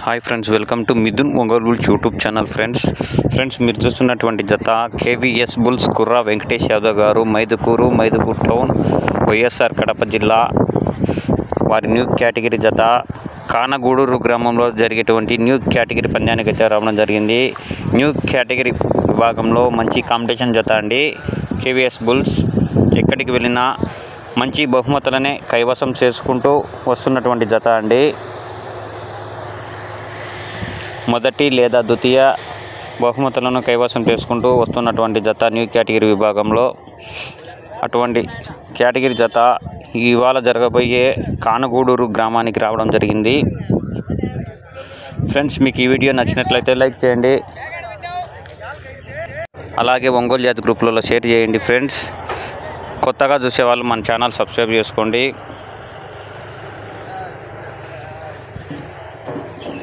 hi friends welcome to Mithun Ongole bulls YouTube channel friends friends మీరు చూస్తున్నటువంటి జత KVS bulls Kurra Venkatesh Yadav garu Mydukur Mydukur town YSR Kadapa జిల్లా వారి న్యూ కేటగిరీ జత కానగూడూరు గ్రామంలో జరిగేటువంటి న్యూ కేటగిరీ పంద్యానికి అయితే రావడం జరిగింది న్యూ కేటగిరీ విభాగంలో మంచి కాంపిటీషన్ జత అండి కేవీఎస్ బుల్స్ ఎక్కడికి వెళ్ళినా మంచి బహుమతులనే కైవసం చేసుకుంటూ వస్తున్నటువంటి జత అండి మొదటి లేదా ద్వితీయ బహుమతులను కైవసం చేసుకుంటూ వస్తున్నటువంటి జత న్యూ కేటగిరీ విభాగంలో అటువంటి కేటగిరీ జత ఇవాళ జరగబోయే కానగూడూరు గ్రామానికి రావడం జరిగింది ఫ్రెండ్స్ మీకు ఈ వీడియో నచ్చినట్లయితే లైక్ చేయండి అలాగే ఒంగోలు జాతి గ్రూపులలో షేర్ చేయండి ఫ్రెండ్స్ కొత్తగా చూసే వాళ్ళు మన ఛానల్ సబ్స్క్రైబ్ చేసుకోండి